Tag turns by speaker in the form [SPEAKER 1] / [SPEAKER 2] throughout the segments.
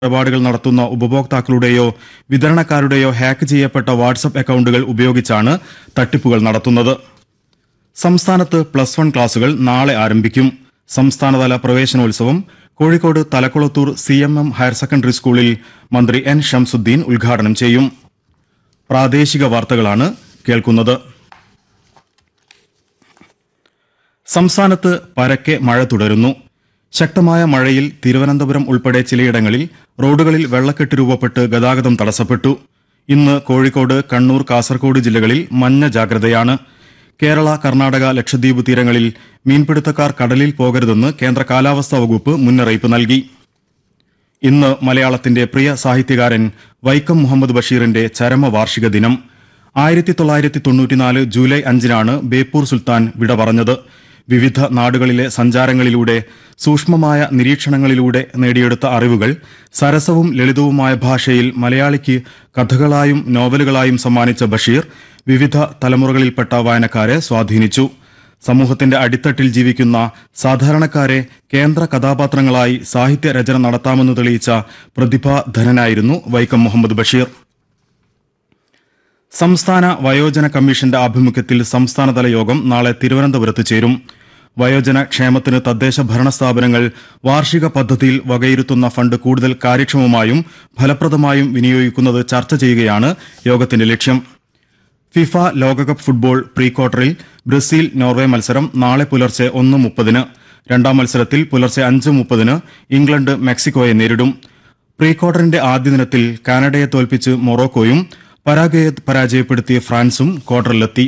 [SPEAKER 1] ഇടപാടുകൾ നടത്തുന്ന ഉപഭോക്താക്കളുടെയോ വിതരണക്കാരുടെയോ ഹാക്ക് ചെയ്യപ്പെട്ട വാട്സപ്പ് അക്കൌണ്ടുകൾ ഉപയോഗിച്ചാണ് തട്ടിപ്പുകൾ നടത്തുന്നത് സംസ്ഥാനത്ത് പ്ലസ് വൺ ക്ലാസുകൾ നാളെ ആരംഭിക്കും സംസ്ഥാനതല പ്രവേശനോത്സവം Kozhikode Thalakkulathur C M M higher secondary സ്കൂളിൽ മന്ത്രി എൻ ഷംസുദ്ദീൻ ഉദ്ഘാടനം ചെയ്യും പ്രാദേശിക വാർത്തകളാണ് കേൾക്കുന്നത് സംസ്ഥാനത്ത് പരക്കെ മഴ തുടരുന്നു ശക്തമായ മഴയിൽ തിരുവനന്തപുരം ഉൾപ്പെടെ ചിലയിടങ്ങളിൽ റോഡുകളിൽ വെള്ളക്കെട്ട് രൂപപ്പെട്ട് ഗതാഗതം തടസ്സപ്പെട്ടു ഇന്ന് കോഴിക്കോട് കണ്ണൂർ കാസർഗോഡ് ജില്ലകളിൽ മഞ്ഞ ജാഗ്രതയാണ് കേരള കർണാടക ലക്ഷദ്വീപ് തീരങ്ങളിൽ മീൻപിടുത്തക്കാർ കടലിൽ പോകരുതെന്ന് കേന്ദ്ര കാലാവസ്ഥാ വകുപ്പ് മുന്നറിയിപ്പ് നൽകി ഇന്ന് മലയാളത്തിന്റെ പ്രിയ സാഹിത്യകാരൻ വൈക്കം മുഹമ്മദ് ബഷീറിന്റെ ചരമവാർഷിക ദിനം ആയിരത്തി തൊള്ളായിരത്തി തൊണ്ണൂറ്റിനാല് ജൂലൈ അഞ്ചിനാണ് ബേപ്പൂർ സുൽത്താൻ വിട പറഞ്ഞത് വിവിധ നാടുകളിലെ സഞ്ചാരങ്ങളിലൂടെ സൂക്ഷ്മമായ നിരീക്ഷണങ്ങളിലൂടെ നേടിയെടുത്ത അറിവുകൾ സരസവും ലളിതവുമായ ഭാഷയിൽ മലയാളിക്ക് കഥകളായും നോവലുകളായും സമ്മാനിച്ച ബഷീർ വിവിധ തലമുറകളിൽപ്പെട്ട വായനക്കാരെ സ്വാധീനിച്ചു സമൂഹത്തിന്റെ അടിത്തട്ടിൽ ജീവിക്കുന്ന സാധാരണക്കാരെ കേന്ദ്ര കഥാപാത്രങ്ങളായി സാഹിത്യ രചന നടത്താമെന്ന് തെളിയിച്ച പ്രതിഭാധനനായിരുന്നു വൈക്കം മുഹമ്മദ് ബഷീർ സംസ്ഥാന വയോജന കമ്മീഷന്റെ ആഭിമുഖ്യത്തിൽ സംസ്ഥാനതല യോഗം നാളെ തിരുവനന്തപുരത്ത് ചേരും വയോജന ക്ഷേമത്തിന് തദ്ദേശ ഭരണ സ്ഥാപനങ്ങൾ വാർഷിക പദ്ധതിയിൽ വകയിരുത്തുന്ന ഫണ്ട് കൂടുതൽ കാര്യക്ഷമമായും ഫലപ്രദമായും വിനിയോഗിക്കുന്നത് ചർച്ച ചെയ്യുകയാണ് യോഗത്തിന്റെ ലക്ഷ്യം ഫിഫ ലോകകപ്പ് ഫുട്ബോൾ പ്രീ ക്വാർട്ടറിൽ ബ്രസീൽ നോർവേ മത്സരം നാളെ പുലർച്ചെ ഒന്ന് മുപ്പതിന് രണ്ടാം മത്സരത്തിൽ പുലർച്ചെ അഞ്ച് മുപ്പതിന് ഇംഗ്ലണ്ട് മെക്സിക്കോയെ നേരിടും പ്രീ ക്വാർട്ടറിന്റെ ആദ്യ ദിനത്തിൽ കാനഡയെ തോൽപ്പിച്ച് മൊറോക്കോയും പരാഗ്വയെ പരാജയപ്പെടുത്തിയ ഫ്രാൻസും ക്വാർട്ടറിലെത്തി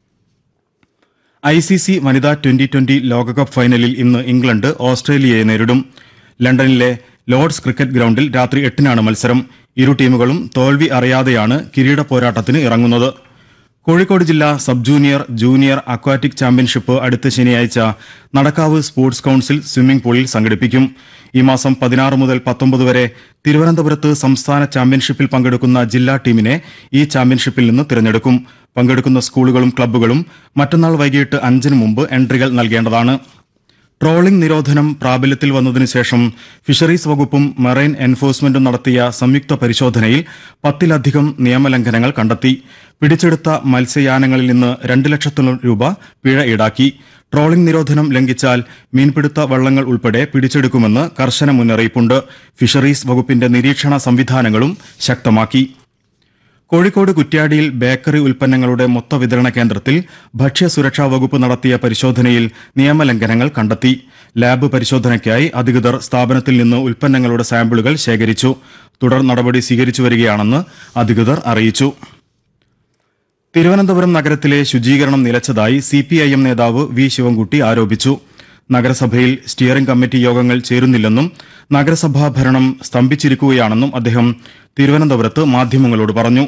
[SPEAKER 1] ഐ സി സി വനിതാ ട്വന്റി ട്വന്റി ലോകകപ്പ് ഫൈനലിൽ ഇന്ന് ഇംഗ്ലണ്ട് ഓസ്ട്രേലിയയെ നേരിടും ലണ്ടനിലെ ലോർഡ്സ് ക്രിക്കറ്റ് ഗ്രൌണ്ടിൽ രാത്രി എട്ടിനാണ് മത്സരം ഇരു ടീമുകളും തോൽവി അറിയാതെയാണ് കിരീട പോരാട്ടത്തിന് ഇറങ്ങുന്നത് കോഴിക്കോട് ജില്ലാ sub junior junior aquatic championship അടുത്ത ശനിയാഴ്ച നടക്കാവ് സ്പോർട്സ് കൌൺസിൽ സ്വിമ്മിംഗ് പൂളിൽ സംഘടിപ്പിക്കും ഈ മാസം പതിനാറ് മുതൽ പത്തൊമ്പത് വരെ തിരുവനന്തപുരത്ത് സംസ്ഥാന ചാമ്പ്യൻഷിപ്പിൽ പങ്കെടുക്കുന്ന ജില്ലാ ടീമിനെ ഈ ചാമ്പ്യൻഷിപ്പിൽ നിന്ന് തിരഞ്ഞെടുക്കും പങ്കെടുക്കുന്ന സ്കൂളുകളും ക്ലബ്ബുകളും മറ്റന്നാൾ വൈകിട്ട് അഞ്ചിന് മുമ്പ് എൻട്രികൾ നൽകേണ്ടതാണ് ട്രോളിംഗ് നിരോധനം പ്രാബല്യത്തിൽ വന്നതിനു ശേഷം ഫിഷറീസ് വകുപ്പും മറൈൻ എൻഫോഴ്സ്മെന്റും നടത്തിയ സംയുക്ത പരിശോധനയിൽ പത്തിലധികം നിയമലംഘനങ്ങൾ കണ്ടെത്തി പിടിച്ചെടുത്ത മത്സ്യയാനങ്ങളിൽ നിന്ന് രണ്ട് ലക്ഷത്തോളം രൂപ പിഴ ഈടാക്കി ട്രോളിംഗ് നിരോധനം ലംഘിച്ചാൽ മീൻപിടുത്ത വള്ളങ്ങൾ ഉൾപ്പെടെ പിടിച്ചെടുക്കുമെന്ന് കർശന മുന്നറിയിപ്പുണ്ട് ഫിഷറീസ് വകുപ്പിന്റെ നിരീക്ഷണ സംവിധാനങ്ങളും ശക്തമാക്കി കോഴിക്കോട് കുറ്റ്യാടിയിൽ ബേക്കറി ഉൽപ്പന്നങ്ങളുടെ മൊത്ത വിതരണ കേന്ദ്രത്തിൽ ഭക്ഷ്യസുരക്ഷാ വകുപ്പ് നടത്തിയ പരിശോധനയിൽ നിയമലംഘനങ്ങൾ കണ്ടെത്തി ലാബ് പരിശോധനയ്ക്കായി അധികൃതർ സ്ഥാപനത്തിൽ നിന്ന് ഉൽപ്പന്നങ്ങളുടെ സാമ്പിളുകൾ ശേഖരിച്ചു തുടർ നടപടി സ്വീകരിച്ചു വരികയാണെന്ന് അധികൃതർ അറിയിച്ചു തിരുവനന്തപുരം നഗരത്തിലെ ശുചീകരണം നിലച്ചതായി സിപിഐഎം നേതാവ് വി ശിവൻകുട്ടി ആരോപിച്ചു നഗരസഭയിൽ സ്റ്റിയറിംഗ് കമ്മിറ്റി യോഗങ്ങൾ ചേരുന്നില്ലെന്നും നഗരസഭാ ഭരണം സ്തംഭിച്ചിരിക്കുകയാണെന്നും അദ്ദേഹം തിരുവനന്തപുരത്ത് മാധ്യമങ്ങളോട് പറഞ്ഞു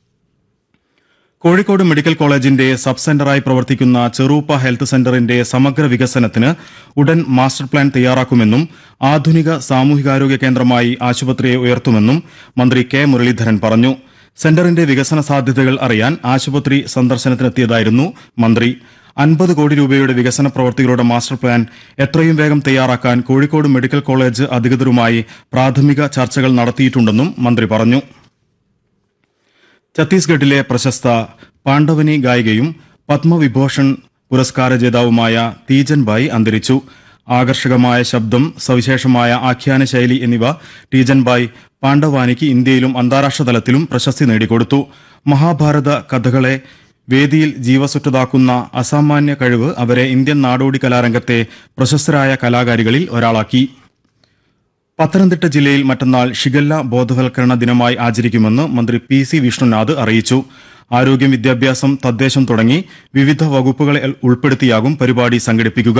[SPEAKER 1] കോഴിക്കോട് മെഡിക്കൽ കോളേജിന്റെ സബ് സെന്ററായി പ്രവർത്തിക്കുന്ന ചെറൂപ്പ ഹെൽത്ത് സെന്ററിന്റെ സമഗ്ര വികസനത്തിന് ഉടൻ മാസ്റ്റർ പ്ലാൻ തയ്യാറാക്കുമെന്നും ആധുനിക സാമൂഹികാരോഗ്യ കേന്ദ്രമായി ആശുപത്രിയെ ഉയർത്തുമെന്നും മന്ത്രി കെ മുരളീധരൻ പറഞ്ഞു സെന്ററിന്റെ വികസന സാധ്യതകൾ അറിയാൻ ആശുപത്രി സന്ദർശനത്തിനെത്തിയതായിരുന്നു മന്ത്രി അൻപത് കോടി രൂപയുടെ വികസന പ്രവൃത്തികളുടെ മാസ്റ്റർ പ്ലാൻ എത്രയും വേഗം തയ്യാറാക്കാൻ കോഴിക്കോട് മെഡിക്കൽ കോളേജ് അധികൃതരുമായി പ്രാഥമിക ചർച്ചകൾ നടത്തിയിട്ടുണ്ടെന്നും മന്ത്രി പറഞ്ഞു ഛത്തീസ്ഗഡിലെ പ്രശസ്ത പാണ്ഡവനി ഗായികയും പത്മവിഭൂഷൺ പുരസ്കാര ജേതാവുമായ തീജൻബായി അന്തരിച്ചു ആകർഷകമായ ശബ്ദം സവിശേഷമായ ആഖ്യാന ശൈലി എന്നിവ ടീജൻബായ് പാണ്ഡവാനിക്ക് ഇന്ത്യയിലും അന്താരാഷ്ട്ര തലത്തിലും പ്രശസ്തി നേടിക്കൊടുത്തു മഹാഭാരത കഥകളെ വേദിയിൽ ജീവസുറ്റതാക്കുന്ന അസാമാന്യ കഴിവ് അവരെ ഇന്ത്യൻ നാടോടി കലാരംഗത്തെ പ്രശസ്തരായ കലാകാരികളിൽ ഒരാളാക്കി പത്തനംതിട്ട ജില്ലയിൽ മറ്റന്നാൾ ഷിഗല്ല ബോധവൽക്കരണ ദിനമായി ആചരിക്കുമെന്ന് മന്ത്രി പി സി വിഷ്ണുനാഥ് അറിയിച്ചു ആരോഗ്യം വിദ്യാഭ്യാസം തദ്ദേശം തുടങ്ങി വിവിധ വകുപ്പുകളെ ഉൾപ്പെടുത്തിയാകും പരിപാടി സംഘടിപ്പിക്കുക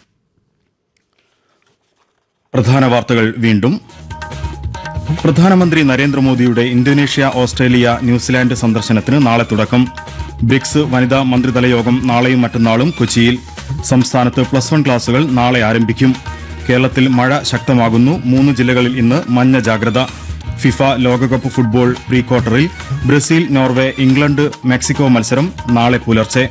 [SPEAKER 1] പ്രധാന വാർത്തകൾ വീണ്ടും പ്രധാനമന്ത്രി നരേന്ദ്രമോദിയുടെ ഇന്തോനേഷ്യ ഓസ്ട്രേലിയ ന്യൂസിലാൻഡ് സന്ദർശനത്തിന് നാളെ തുടക്കം ബ്രിക്സ് വനിതാ മന്ത്രിതല യോഗം നാളെയും മറ്റന്നാളും കൊച്ചിയിൽ സംസ്ഥാനത്ത് പ്ലസ് വൺ ക്ലാസുകൾ നാളെ ആരംഭിക്കും കേരളത്തിൽ മഴ ശക്തമാകുന്നു മൂന്ന് ജില്ലകളിൽ ഇന്ന് മഞ്ഞ ജാഗ്രത ഫിഫ ലോകകപ്പ് ഫുട്ബോൾ പ്രീ ക്വാർട്ടറിൽ ബ്രസീൽ നോർവേ ഇംഗ്ലണ്ട് മെക്സിക്കോ മത്സരം നാളെ പുലർച്ചെ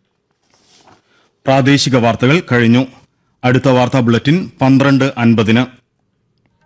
[SPEAKER 1] പ്രാദേശിക വാർത്തകൾ കഴിഞ്ഞു അടുത്ത വാർത്താ ബുള്ളറ്റിൻ പന്ത്രണ്ട് അൻപതിന്